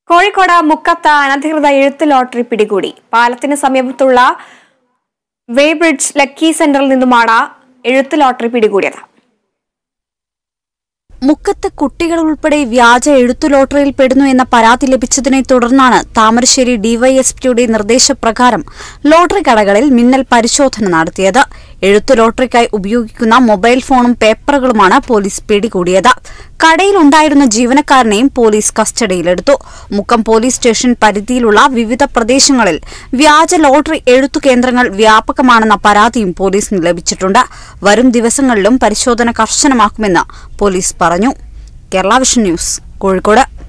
കോഴിക്കോട് മുക്കത്ത് അനധികൃത എഴുത്ത് ലോട്ടറി പിടികൂടി പാലത്തിന് സമീപത്തുള്ള വേബ്രിഡ്ജ് ലക്കി സെന്ററിൽ നിന്നുമാണ് എഴുത്ത് ലോട്ടറി പിടികൂടിയത് മുക്കത്ത് കുട്ടികൾ ഉൾപ്പെടെ വ്യാജ എഴുത്തു ലോട്ടറിയിൽ പെടുന്നു എന്ന പരാതി ലഭിച്ചതിനെ തുടർന്നാണ് താമരശ്ശേരി ഡിവൈഎസ്പിയുടെ നിർദ്ദേശപ്രകാരം ലോട്ടറി കടകളിൽ മിന്നൽ പരിശോധന നടത്തിയത് എഴുത്തു ലോട്ടറിക്കായി ഉപയോഗിക്കുന്ന മൊബൈൽ ഫോണും പേപ്പറുകളുമാണ് പോലീസ് പിടികൂടിയത് കടയിലുണ്ടായിരുന്ന ജീവനക്കാരനെയും പോലീസ് കസ്റ്റഡിയിലെടുത്തു മുക്കം പോലീസ് സ്റ്റേഷൻ പരിധിയിലുള്ള വിവിധ പ്രദേശങ്ങളിൽ വ്യാജ ലോട്ടറി എഴുത്തു കേന്ദ്രങ്ങൾ വ്യാപകമാണെന്ന പരാതിയും പോലീസിന് ലഭിച്ചിട്ടുണ്ട് വരും ദിവസങ്ങളിലും പരിശോധന കർശനമാക്കുമെന്ന് പോലീസ് പറഞ്ഞു കേരള വിഷൻ ന്യൂസ് കോഴിക്കോട്